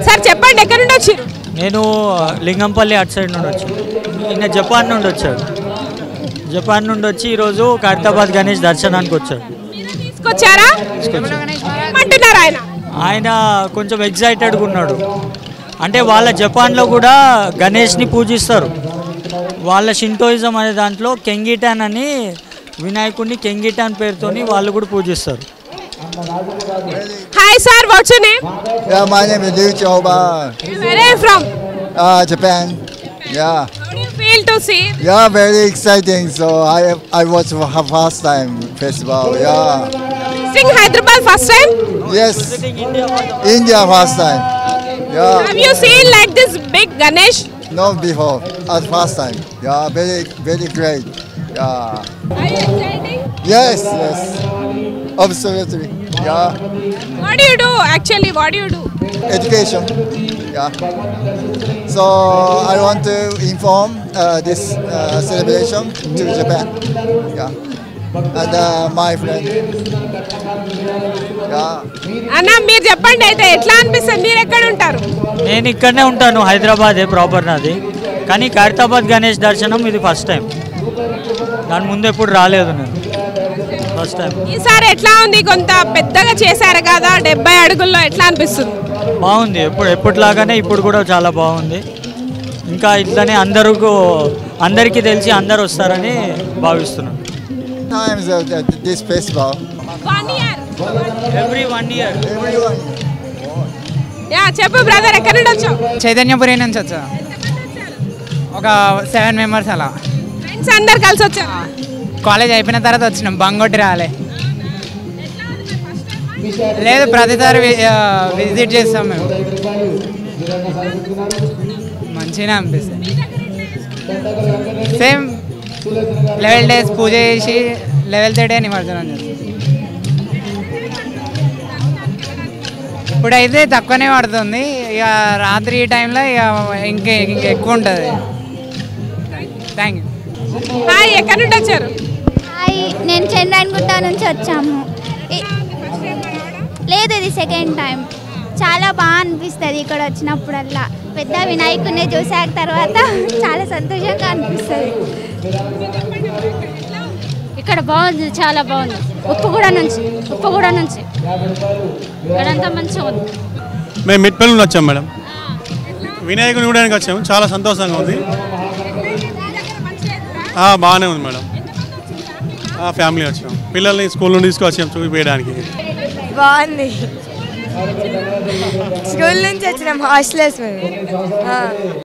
Sir చెప్పండి ఎక్కడి నుండి వచ్చారు నేను లింగంపల్లి అటు సైడ్ నుండి వచ్చాను ఈయన జపాన్ నుండి వచ్చాడు జపాన్ నుండి వచ్చి ఈరోజు ఖైరతాబాద్ గణేష్ దర్శనానికి వచ్చాడు తీసుకొచ్చారా ఏమంటున్నారు ఆయన ఆయన కొంచెం ఎగ్జైటెడ్గా ఉన్నాడు అంటే వాళ్ళ జపాన్లో కూడా గణేష్ని పూజిస్తారు వాళ్ళ షింటోయిజం అనే దాంట్లో కెంగిటాన్ అని వినాయకుడిని కెంగిటాన్ పేరుతోని వాళ్ళు కూడా పూజిస్తారు hi sir what's your name Yeah, my name is Liu Chioba. Where are from Uh, Japan. Yeah. How do you feel to see Yeah, very exciting. So I I watched for her first time festival. Yeah. Sing Hyderabad first time Yes. India first time. Yeah. Have you seen like this big Ganesh No before. At first time. Yeah. Very very great. Yeah. Are you exciting Yes. Yes. Absolutely. Yeah. What do you do actually what do you do Education. Yeah. So I want to inform uh, this uh, celebration to Japan. Yeah. And uh, my friend. Yeah. అన్న మీరు చెప్పండి అయితే ఎట్లా అనిపిస్తుంది మీరు ఎక్కడ ఉంటారు నేను ఇక్కడనే ఉంటాను హైదరాబాదే ప్రాపర్ నాది కానీ ఖైరతాబాద్ గణేష్ దర్శనం ఇది ఫస్ట్ టైం దాని ముందు ఎప్పుడు రాలేదు నేను ఫస్ట్ టైం ఈసారి ఎట్లా ఉంది కొంత పెద్దగా చేశారు కదా డెబ్బై అడుగుల్లో ఎట్లా అనిపిస్తుంది బాగుంది ఎప్పుడు ఎప్పటిలాగానే ఇప్పుడు కూడా చాలా బాగుంది ఇంకా ఇట్లనే అందరూ అందరికీ తెలిసి అందరు వస్తారని భావిస్తున్నాను Times of the, this festival. One year every one year Everyone. Yeah చెప్పు బ్రదర్ ఎక్కడి నుండి వచ్చావు చైతన్యపురి నుంచి వచ్చా ఒక సెవెన్ మెంబర్స్ అలా ఫ్రెండ్స్ అందరు కలిసి వచ్చారు కాలేజ్ అయిపోయిన తర్వాత వచ్చినాం బంగొట్టి రాలే లేదు ప్రతిసారి వి- ఆ, విజిట్ చేస్తాం మేము మంచిగానే అనిపిస్తుంది సేమ్ లెవెల్ డేస్ పూజ చేసి లెవెల్ డే నిమజ్జనం చేస్తాం ఇప్పుడైతే తక్కువనే పడుతుంది ఇక రాత్రి టైంలో ఇక ఇంకే ఇంక ఎక్కువ ఉంటుంది థ్యాంక్ యూ హాయ్ ఎక్కడి నుండి వచ్చారు హాయ్ నేను చంద్రాయణగుట్ట నుంచి వచ్చాము ఇ- లేదు ఇది సెకండ్ టైం చాలా బాగా అనిపిస్తుంది ఇక్కడ వచ్చినప్పుడల్లా పెద్ద వినాయకుడిని చూసాక తర్వాత చాలా సంతోషంగా అనిపిస్తుంది ఇక్కడ బాగుంది చాలా బాగుంది ఉప్పుగూడ నుంచి ఉప్పుగూడ నుంచి ఇక్కడంతా మంచిగా ఉంది మేము మిట్పల్లి నుండి వచ్చాం మేడం వినాయకుని చూడడానికి వచ్చాము చాలా సంతోషంగా ఉంది ఆ, బాగానే ఉంది మేడం ఆ, ఫ్యామిలీ వచ్చాం పిల్లల్ని స్కూల్ నుండి తీసుకొచ్చాం చూపించడానికి బాగుంది స్కూల్ నుంచి వచ్చినాం హాస్టలర్స్ మేము ఆ.